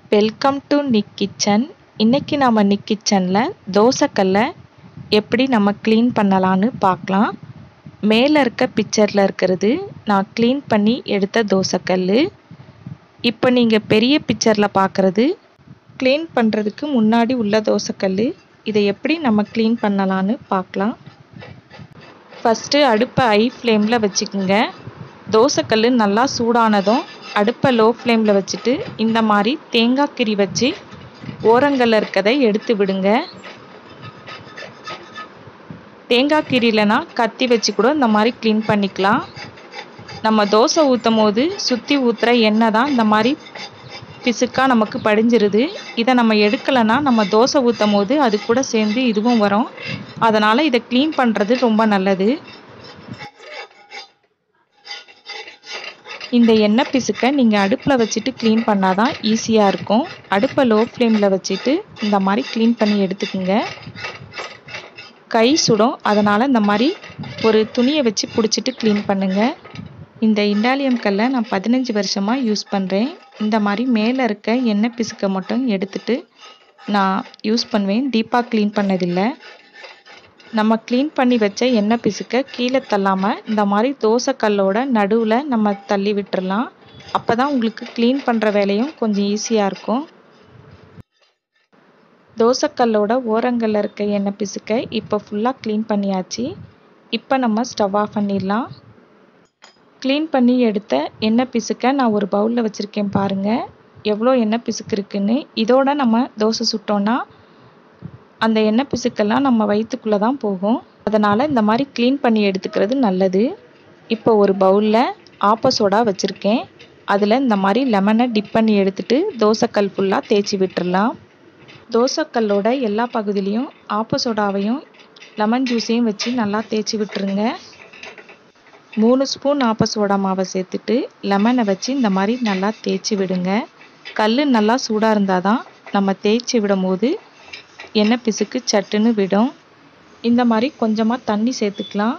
welcome to Nick kitchen இன்றைக்கி நம்ம நிக் கிச்சனில் தோசைக்கல்லை எப்படி நம்ம க்ளீன் பண்ணலான்னு பார்க்கலாம் மேலே இருக்க பிக்சரில் இருக்கிறது நான் க்ளீன் பண்ணி எடுத்த தோசைக்கல் இப்போ நீங்கள் பெரிய பிக்சரில் பார்க்குறது க்ளீன் பண்ணுறதுக்கு முன்னாடி உள்ள தோசைக்கல் இதை எப்படி நம்ம க்ளீன் பண்ணலான்னு பார்க்கலாம் ஃபஸ்ட்டு அடுப்பை ஐ ஃப்ளேமில் வச்சுக்கோங்க தோசைக்கல் நல்லா சூடானதும் அடுப்பை லோ ஃப்ளேமில் வச்சுட்டு இந்த மாதிரி தேங்காய் கிரி வச்சு ஓரங்களில் இருக்கதை எடுத்து விடுங்க தேங்காய் கிரிலனா கத்தி வச்சு கூட இந்த மாதிரி க்ளீன் பண்ணிக்கலாம் நம்ம தோசை ஊற்றும் போது சுற்றி ஊற்றுற எண்ணெய் தான் இந்த மாதிரி பிசுக்காக நமக்கு படிஞ்சிருது இதை நம்ம எடுக்கலைன்னா நம்ம தோசை ஊற்றும் போது அது கூட சேர்ந்து இதுவும் வரும் அதனால் இதை க்ளீன் பண்ணுறது ரொம்ப நல்லது இந்த எண்ணெய் பிசுக்கை நீங்கள் அடுப்பில் வச்சுட்டு க்ளீன் பண்ணால் தான் ஈஸியாக இருக்கும் அடுப்பை லோ ஃப்ளேமில் வச்சுட்டு இந்த மாதிரி க்ளீன் பண்ணி எடுத்துக்கோங்க கை சுடும் அதனால் இந்த மாதிரி ஒரு துணியை வச்சு பிடிச்சிட்டு க்ளீன் பண்ணுங்கள் இந்த இண்டாலியம் கல்லை நான் பதினஞ்சு வருஷமாக யூஸ் பண்ணுறேன் இந்த மாதிரி மேலே இருக்க எண்ணெய் பிசுக்கை மட்டும் எடுத்துட்டு நான் யூஸ் பண்ணுவேன் டீப்பாக க்ளீன் பண்ணதில்லை நம்ம க்ளீன் பண்ணி வச்ச எண்ணெய் பிசுக்க கீழே தள்ளாமல் இந்த மாதிரி தோசைக்கல்லோட நடுவில் நம்ம தள்ளி விட்டுறலாம் அப்போ தான் உங்களுக்கு க்ளீன் பண்ணுற வேலையும் கொஞ்சம் ஈஸியாக இருக்கும் தோசைக்கல்லோட ஓரங்களில் இருக்க எண்ணெய் பிசுக்க இப்போ ஃபுல்லாக க்ளீன் பண்ணியாச்சு இப்போ நம்ம ஸ்டவ் ஆஃப் பண்ணிடலாம் க்ளீன் பண்ணி எடுத்த எண்ணெய் பிசுக்க நான் ஒரு பவுலில் வச்சுருக்கேன் பாருங்கள் எவ்வளோ எண்ணெய் பிசுக்கு இருக்குன்னு இதோட நம்ம தோசை சுட்டோன்னா அந்த எண்ணெய் பிசுக்கெல்லாம் நம்ம வயிற்றுக்குள்ளே தான் போகும் அதனால் இந்த மாதிரி க்ளீன் பண்ணி எடுத்துக்கிறது நல்லது இப்போ ஒரு பவுலில் ஆப்பசோடா வச்சுருக்கேன் அதில் இந்த மாதிரி லெமனை டிப் பண்ணி எடுத்துட்டு தோசைக்கல் ஃபுல்லாக தேய்ச்சி விட்டுறலாம் தோசைக்கல்லோட எல்லா பகுதியிலையும் ஆப்பசோடாவையும் லெமன் ஜூஸையும் வச்சு நல்லா தேய்ச்சி விட்டுருங்க மூணு ஸ்பூன் ஆப்பசோடா மாவை சேர்த்துட்டு லெமனை வச்சு இந்த மாதிரி நல்லா தேய்ச்சி விடுங்க கல் நல்லா சூடாக இருந்தால் தான் நம்ம தேய்ச்சி விடும் போது எண்ணெய் பிசுக்கு சட்டுன்னு விடும் இந்த மாதிரி கொஞ்சமாக தண்ணி சேர்த்துக்கலாம்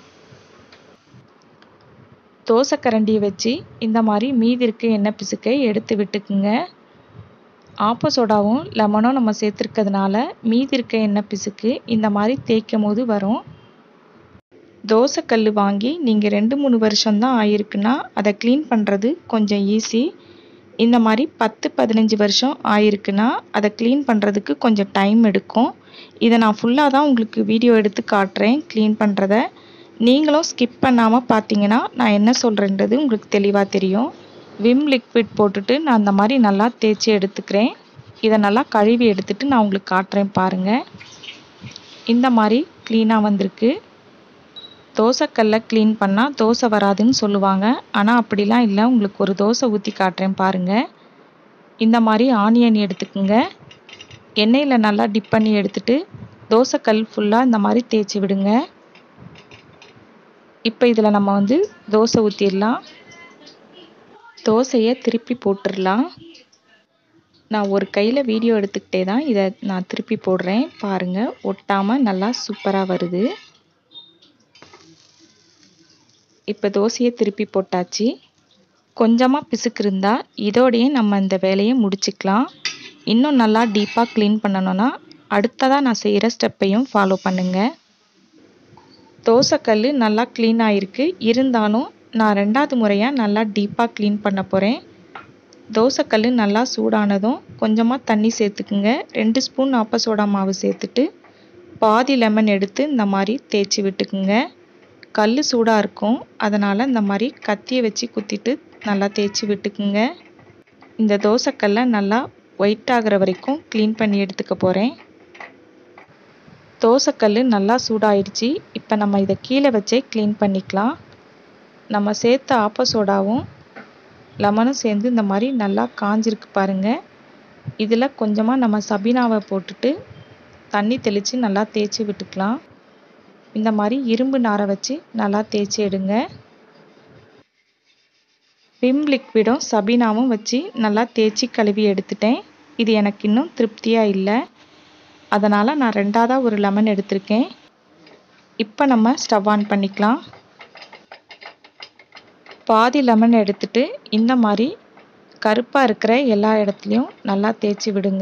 தோசை கரண்டியை வச்சு இந்த மாதிரி மீதி இருக்க எண்ணெய் பிசுக்கை எடுத்து விட்டுக்குங்க ஆப்ப சோடாவும் லெமனும் நம்ம சேர்த்துருக்கிறதுனால மீதி இருக்க எண்ணெய் பிசுக்கு இந்த மாதிரி தேய்க்கும் போது வரும் தோசைக்கல் வாங்கி நீங்கள் ரெண்டு மூணு வருஷம்தான் ஆயிருக்குன்னா அதை க்ளீன் பண்ணுறது கொஞ்சம் ஈஸி இந்த மாதிரி பத்து பதினஞ்சு வருஷம் ஆயிருக்குன்னா அதை க்ளீன் பண்ணுறதுக்கு கொஞ்சம் டைம் எடுக்கும் இதை நான் ஃபுல்லாக தான் உங்களுக்கு வீடியோ எடுத்து காட்டுறேன் க்ளீன் பண்ணுறத நீங்களும் ஸ்கிப் பண்ணாமல் பார்த்தீங்கன்னா நான் என்ன சொல்கிறேன்றது உங்களுக்கு தெளிவாக தெரியும் விம் லிக்விட் போட்டுட்டு நான் அந்த மாதிரி நல்லா தேய்ச்சி எடுத்துக்கிறேன் இதை நல்லா கழுவி எடுத்துட்டு நான் உங்களுக்கு காட்டுறேன் பாருங்கள் இந்த மாதிரி க்ளீனாக வந்திருக்கு தோசைக்கல்ல க்ளீன் பண்ணால் தோசை வராதுன்னு சொல்லுவாங்க ஆனால் அப்படிலாம் இல்லை உங்களுக்கு ஒரு தோசை ஊற்றி காட்டுறேன் பாருங்கள் இந்த மாதிரி ஆனியன் எடுத்துக்கோங்க எண்ணெயில் நல்லா டிப் பண்ணி எடுத்துட்டு தோசைக்கல் ஃபுல்லாக இந்த மாதிரி தேய்ச்சி விடுங்க இப்போ இதில் நம்ம வந்து தோசை ஊற்றிடலாம் தோசையை திருப்பி போட்டுடலாம் நான் ஒரு கையில் வீடியோ எடுத்துக்கிட்டே தான் இதை நான் திருப்பி போடுறேன் பாருங்கள் ஒட்டாமல் நல்லா சூப்பராக வருது இப்போ தோசையை திருப்பி போட்டாச்சு கொஞ்சமாக பிசுக்கு இருந்தால் இதோடையே நம்ம இந்த வேலையை முடிச்சுக்கலாம் இன்னும் நல்லா டீப்பாக க்ளீன் பண்ணணும்னா அடுத்ததாக நான் செய்கிற ஸ்டெப்பையும் ஃபாலோ பண்ணுங்கள் தோசைக்கல் நல்லா க்ளீன் ஆகிருக்கு இருந்தாலும் நான் ரெண்டாவது முறையாக நல்லா டீப்பாக க்ளீன் பண்ண போகிறேன் தோசைக்கல் நல்லா சூடானதும் கொஞ்சமாக தண்ணி சேர்த்துக்குங்க ரெண்டு ஸ்பூன் ஆப்ப சோடா மாவு சேர்த்துட்டு பாதி லெமன் எடுத்து இந்த மாதிரி தேய்ச்சி விட்டுக்குங்க கல் சூடாக இருக்கும் அதனால் இந்த மாதிரி கத்தியை வச்சு குத்திட்டு நல்லா தேய்ச்சி விட்டுக்குங்க இந்த தோசைக்கல்லை நல்லா ஒயிட் ஆகிற வரைக்கும் க்ளீன் பண்ணி எடுத்துக்க போகிறேன் தோசைக்கல் நல்லா சூடாயிடுச்சு இப்போ நம்ம இதை கீழே வச்சே க்ளீன் பண்ணிக்கலாம் நம்ம சேர்த்த ஆப்ப சோடாவும் லெமனும் சேர்ந்து இந்த மாதிரி நல்லா காஞ்சிருக்கு பாருங்கள் இதில் கொஞ்சமாக நம்ம சபீனாவை போட்டுட்டு தண்ணி தெளித்து நல்லா தேய்ச்சி விட்டுக்கலாம் இந்த மாதிரி இரும்பு நாரை வச்சு நல்லா தேய்ச்சி எடுங்க விம் லிக்விடும் சபீனாவும் வச்சு நல்லா தேய்ச்சி கழுவி எடுத்துட்டேன் இது எனக்கு இன்னும் திருப்தியாக இல்லை அதனால் நான் ரெண்டாவதாக ஒரு லெமன் எடுத்திருக்கேன் இப்போ நம்ம ஸ்டவ் ஆன் பண்ணிக்கலாம் பாதி லெமன் எடுத்துட்டு இந்த மாதிரி கருப்பாக இருக்கிற எல்லா இடத்துலையும் நல்லா தேய்ச்சி விடுங்க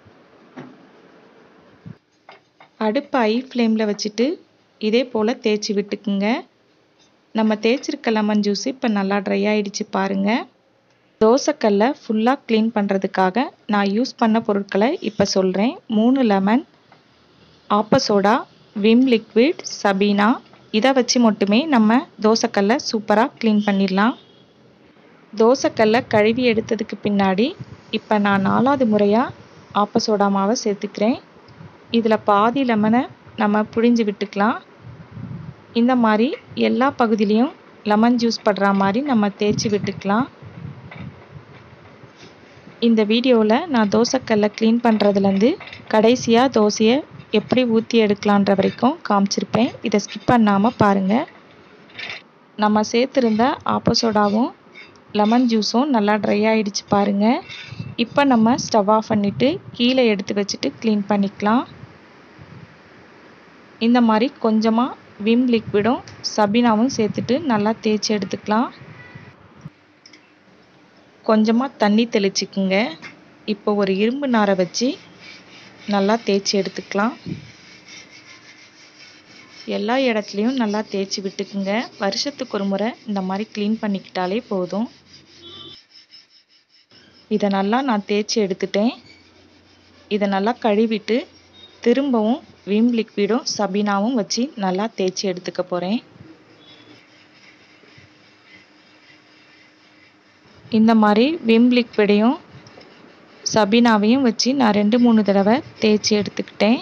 அடுப்பை ஐ ஃப்ளேமில் வச்சுட்டு இதே போல் தேய்ச்சி விட்டுக்குங்க நம்ம தேய்ச்சிருக்க லெமன் ஜூஸ் இப்போ நல்லா ட்ரை ஆகிடுச்சு பாருங்கள் தோசைக்கல்லை ஃபுல்லாக க்ளீன் பண்ணுறதுக்காக நான் யூஸ் பண்ண பொருட்களை இப்போ சொல்கிறேன் மூணு லெமன் ஆப்பசோடா விம் லிக்விட் சபீனா இதை வச்சு மட்டுமே நம்ம தோசைக்கல்லை சூப்பராக க்ளீன் பண்ணிடலாம் தோசைக்கல்லை கழுவி எடுத்ததுக்கு பின்னாடி இப்போ நான் நாலாவது முறையாக ஆப்பசோடா மாவை சேர்த்துக்கிறேன் இதில் பாதி லெமனை நம்ம புழிஞ்சு விட்டுக்கலாம் இந்த மாதிரி எல்லா பகுதியிலையும் லெமன் ஜூஸ் படுற மாதிரி நம்ம தேய்ச்சி விட்டுக்கலாம் இந்த வீடியோவில் நான் தோசைக்கல்லை க்ளீன் பண்ணுறதுலேருந்து கடைசியாக தோசையை எப்படி ஊற்றி எடுக்கலான்ற வரைக்கும் காமிச்சிருப்பேன் இதை ஸ்கிப் பண்ணாமல் பாருங்கள் நம்ம சேர்த்துருந்த ஆப்போசோடாவும் லெமன் ஜூஸும் நல்லா ட்ரை ஆகிடுச்சு பாருங்கள் இப்போ நம்ம ஸ்டவ் ஆஃப் பண்ணிவிட்டு கீழே எடுத்து வச்சுட்டு க்ளீன் பண்ணிக்கலாம் இந்த மாதிரி கொஞ்சமாக விம் லிக்விடும் சபீனாவும் சேர்த்துட்டு நல்லா தேய்ச்சி எடுத்துக்கலாம் கொஞ்சமாக தண்ணி தெளிச்சுக்குங்க இப்போ ஒரு இரும்பு நாரை வச்சு நல்லா தேய்ச்சி எடுத்துக்கலாம் எல்லா இடத்துலையும் நல்லா தேய்ச்சி விட்டுக்குங்க வருஷத்துக்கு ஒரு முறை இந்த மாதிரி க்ளீன் பண்ணிக்கிட்டாலே போதும் இதை நல்லா நான் தேய்ச்சி எடுத்துட்டேன் இதை நல்லா கழுவிட்டு திரும்பவும் விம் லிக்விடும் சபீனாவும் வச்சு நல்லா தேய்ச்சி எடுத்துக்க போகிறேன் இந்த மாதிரி விம் லிக்விடையும் சபீனாவையும் வச்சு நான் ரெண்டு மூணு தடவை தேய்ச்சி எடுத்துக்கிட்டேன்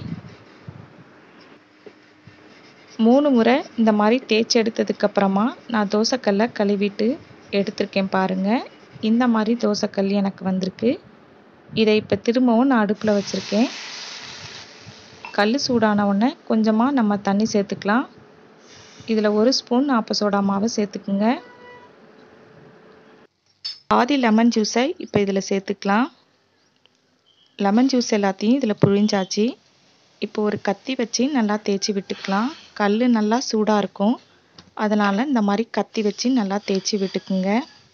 மூணு முறை இந்த மாதிரி தேய்ச்சி எடுத்ததுக்கப்புறமா நான் தோசைக்கல்லை கழுவிட்டு எடுத்திருக்கேன் பாருங்கள் இந்த மாதிரி தோசைக்கல் எனக்கு வந்திருக்கு இதை இப்போ திரும்பவும் நான் அடுப்பில் வச்சுருக்கேன் கல் சூடான உடனே கொஞ்சமாக நம்ம தண்ணி சேர்த்துக்கலாம் இதில் ஒரு ஸ்பூன் ஆப்ப சோடா மாவை சேர்த்துக்குங்க பாதி லெமன் ஜூஸை இப்போ இதில் சேர்த்துக்கலாம் லெமன் ஜூஸ் எல்லாத்தையும் இதில் புழிஞ்சாச்சு இப்போ ஒரு கத்தி வச்சு நல்லா தேய்ச்சி விட்டுக்கலாம் கல் நல்லா சூடாக இருக்கும் அதனால் இந்த மாதிரி கத்தி வச்சு நல்லா தேய்ச்சி விட்டுக்குங்க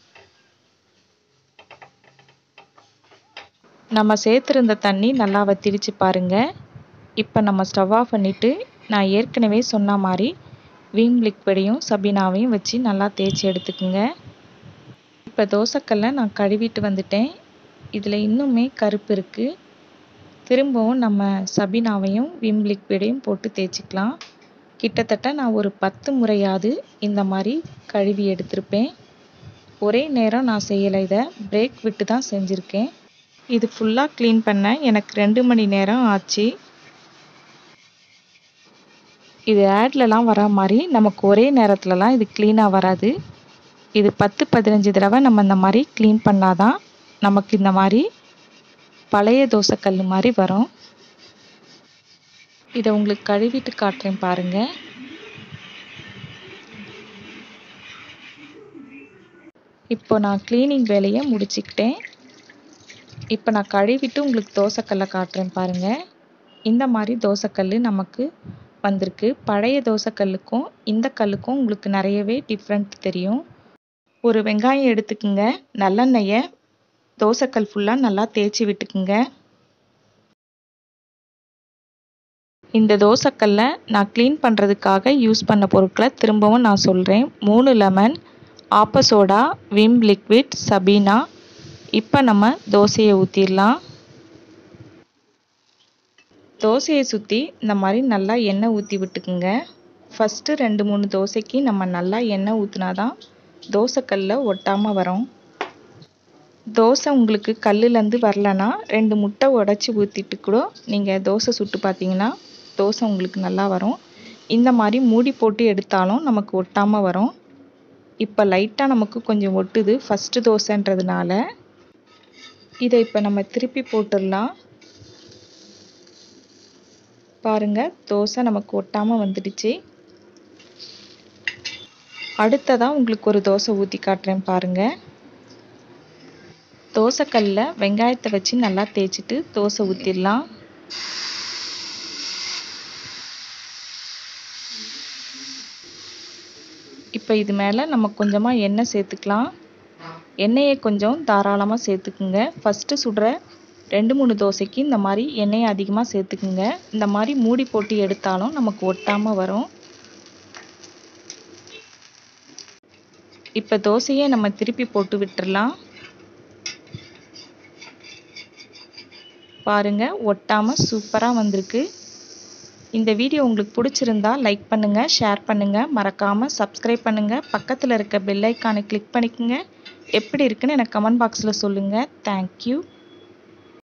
நம்ம சேர்த்துருந்த தண்ணி நல்லா வத்திடுச்சு பாருங்கள் இப்போ நம்ம ஸ்டவ் ஆஃப் பண்ணிவிட்டு நான் ஏற்கனவே சொன்ன மாதிரி வீம் லிக்விடையும் சபீனாவையும் வச்சு நல்லா தேய்ச்சி எடுத்துக்குங்க இப்போ தோசைக்கல்லை நான் கழுவிட்டு வந்துட்டேன் இதில் இன்னுமே கருப்பு இருக்குது திரும்பவும் நம்ம சபீனாவையும் விம் லிக்விடையும் போட்டு தேய்ச்சிக்கலாம் கிட்டத்தட்ட நான் ஒரு பத்து முறையாவது இந்த மாதிரி கழுவி எடுத்திருப்பேன் ஒரே நேரம் நான் செய்யலை இதை பிரேக் விட்டு தான் செஞ்சுருக்கேன் இது ஃபுல்லாக க்ளீன் பண்ண எனக்கு ரெண்டு மணி நேரம் ஆச்சு இது ஆட்லலாம் வர மாதிரி நமக்கு ஒரே நேரத்துலலாம் இது க்ளீனாக வராது இது பத்து பதினஞ்சு தடவை நம்ம இந்த மாதிரி க்ளீன் பண்ணாதான் நமக்கு இந்த மாதிரி பழைய தோசைக்கல் மாதிரி வரும் இதை உங்களுக்கு கழுவிட்டு காட்டுறேன் பாருங்கள் இப்போ நான் க்ளீனிங் வேலையை முடிச்சுக்கிட்டேன் இப்போ நான் கழுவிட்டு உங்களுக்கு தோசைக்கல்லை காட்டுறேன் பாருங்கள் இந்த மாதிரி தோசைக்கல் நமக்கு வந்திருக்கு பழைய தோசைக்கல்லுக்கும் இந்த கல்லுக்கும் உங்களுக்கு நிறையவே டிஃப்ரெண்ட் தெரியும் ஒரு வெங்காயம் எடுத்துக்குங்க நல்லெண்ணெயை தோசைக்கல் ஃபுல்லாக நல்லா தேய்ச்சி விட்டுக்குங்க இந்த தோசைக்கல்லை நான் க்ளீன் பண்ணுறதுக்காக யூஸ் பண்ண பொருட்களை திரும்பவும் நான் சொல்கிறேன் மூணு லெமன் ஆப்பசோடா விம் லிக்விட் சபீனா இப்போ நம்ம தோசையை ஊற்றிடலாம் தோசையை சுற்றி இந்த மாதிரி நல்லா எண்ணெய் ஊற்றி விட்டுக்குங்க ஃபஸ்ட்டு ரெண்டு மூணு தோசைக்கு நம்ம நல்லா எண்ணெய் ஊற்றினா தான் தோசைக்கல்ல ஒட்டாமல் வரும் தோசை உங்களுக்கு கல்லுலேருந்து வரலனா ரெண்டு முட்டை உடச்சி ஊற்றிட்டு கூட நீங்கள் தோசை சுட்டு பார்த்தீங்கன்னா தோசை உங்களுக்கு நல்லா வரும் இந்த மாதிரி மூடி போட்டு எடுத்தாலும் நமக்கு ஒட்டாமல் வரும் இப்போ லைட்டாக நமக்கு கொஞ்சம் ஒட்டுது ஃபஸ்ட்டு தோசைன்றதுனால இதை இப்போ நம்ம திருப்பி போட்டுடலாம் பாருங்கள் தோசை நமக்கு ஒட்டாமல் வந்துடுச்சு அடுத்ததாக உங்களுக்கு ஒரு தோசை ஊற்றி காட்டுறேன் பாருங்கள் தோசைக்கல்லில் வெங்காயத்தை வச்சு நல்லா தேய்ச்சிட்டு தோசை ஊற்றிடலாம் இப்போ இது மேலே நம்ம கொஞ்சமாக எண்ணெய் சேர்த்துக்கலாம் எண்ணெயை கொஞ்சம் தாராளமாக சேர்த்துக்குங்க ஃபஸ்ட்டு சுடுற ரெண்டு மூணு தோசைக்கு இந்த மாதிரி எண்ணெயை அதிகமாக சேர்த்துக்குங்க இந்த மாதிரி மூடி போட்டு எடுத்தாலும் நமக்கு ஒட்டாமல் வரும் இப்போ தோசையை நம்ம திருப்பி போட்டு விட்டுறலாம் பாருங்க ஒட்டாமல் சூப்பராக வந்திருக்கு இந்த வீடியோ உங்களுக்கு பிடிச்சிருந்தா லைக் பண்ணுங்கள் ஷேர் பண்ணுங்கள் மறக்காமல் சப்ஸ்கிரைப் பண்ணுங்கள் பக்கத்தில் இருக்க பெல் ஐக்கானை கிளிக் பண்ணிக்கோங்க எப்படி இருக்குன்னு எனக்கு கமெண்ட் பாக்ஸில் சொல்லுங்கள் தேங்க்யூ